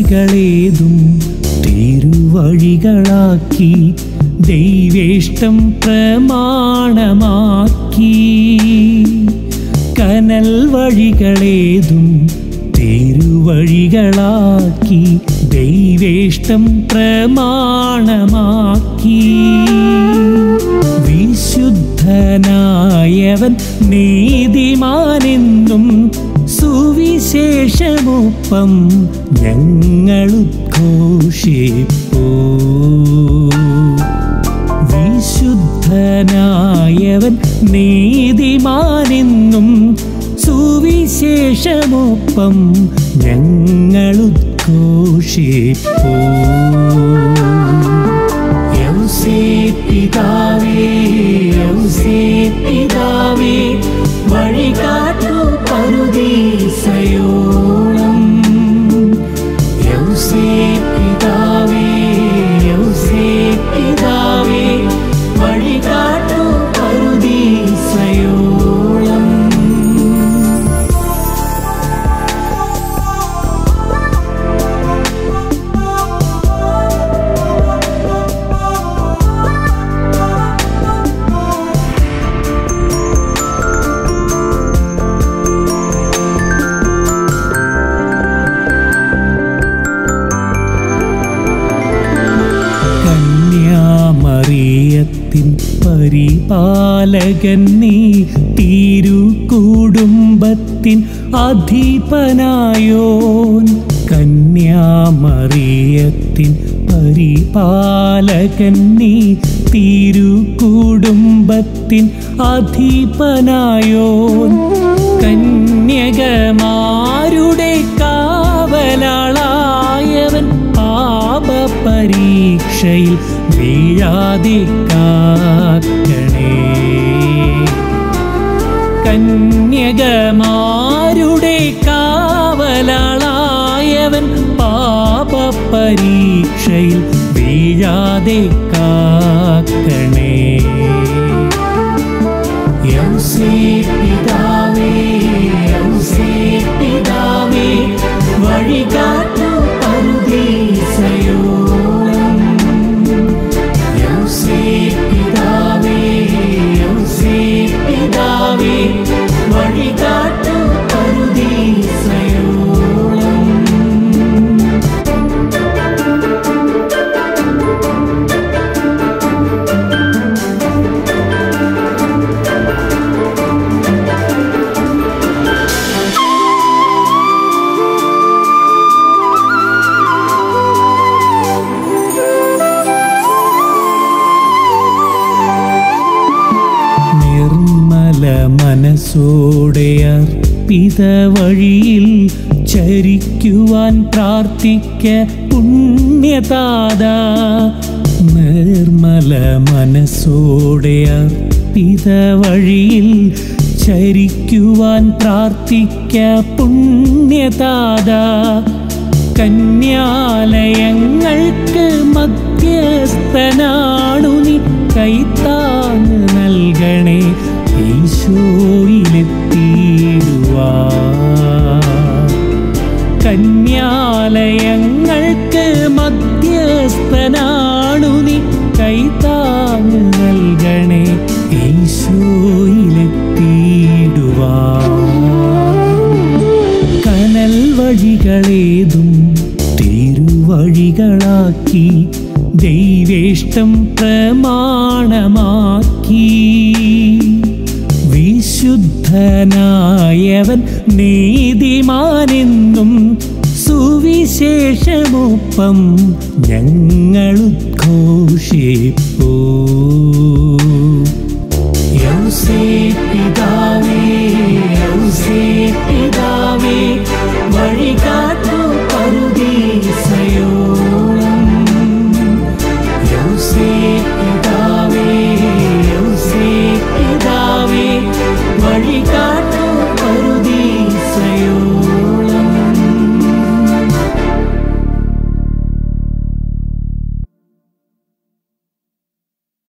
വഴികളേതും തിരുവഴികളാക്കി ദൈവേഷ്ടം പ്രമാണമാക്കി കനൽ വഴികളേതും തിരുവഴികളാക്കി ദൈവേഷ്ടം പ്രമാണമാക്കി വിശുദ്ധനായവൻ നീതിമാനെന്നും സുവിശേഷമൊപ്പം ഞങ്ങളുദ്ഘോഷിപ്പൂ വിശുദ്ധനായവൻ നീതിമാനെന്നും സുവിശേഷമൊപ്പം ഞങ്ങളുദ്ഘോഷിപ്പൂ യൗസേ പിതാവേ യൗസേ പിതാവേ വഴികാട്ടു പറുദീസയോളം യൗസേ പിതാവേ യൗസേ പിതാവേ വഴികാട്ടു പറുദീസയോളം കന്യാമറിയത്തിൻ പരിപാലകൻ നീ തീരു കുടുംബത്തിൻ അധിപനായോൻ കന്യാമറിയത്തിൻ പരിപാലകൻ നീ തീരു കുടുംബത്തിൻ അധിപനായോൻ കന്യകമാരുടെ കാവലാളായവൻ പാപപരീക്ഷയിൽ വീഴാതെ കാക്കണേ കന്യകമാരുടെ കാവലാളായവൻ പാപപരീക്ഷയിൽ വീഴാതെ കാക്കണേ യൗസേ പിതാവേ യൗസേ പിതാവേ വഴികാട്ടു പറുദീസയോളം യൗസേ പിതാവേ യൗസേ പിതാവേ വഴികാട്ടു പറുദീസയോളം നിർമ്മല മനസ്സോടെ അർപ്പിത വഴിയിൽ ചരിക്കുവാൻ പ്രാർത്ഥിക്ക പുണ്യതാത നിർമ്മല മനസ്സോടെ അർപ്പിത വഴിയിൽ ചരിക്കുവാൻ പ്രാർത്ഥിക്ക പുണ്യതാത കന്യാലയങ്ങൾക്ക് മധ്യസ്ഥനാണു നീ കൈത്താങ് നൽകണേ ഈശോയിലെത്തിയിടുവാ കന്യാലയങ്ങൾക്ക് മധ്യസ്ഥനാണു നീ കൈത്താങ് നൽകണേ ഈശോയിലെത്തിയിടുവാ കനൽ വഴികളേതും തിരുവഴികളാക്കി ദൈവേഷ്ടം പ്രമാണമാക്കി വിശുദ്ധനായവൻ നീതിമാനെന്നും സുവിശേഷമൊപ്പം ഞങ്ങളുദ്ഘോഷിപ്പൂ യൗസേ പിതാവേ യൗസേ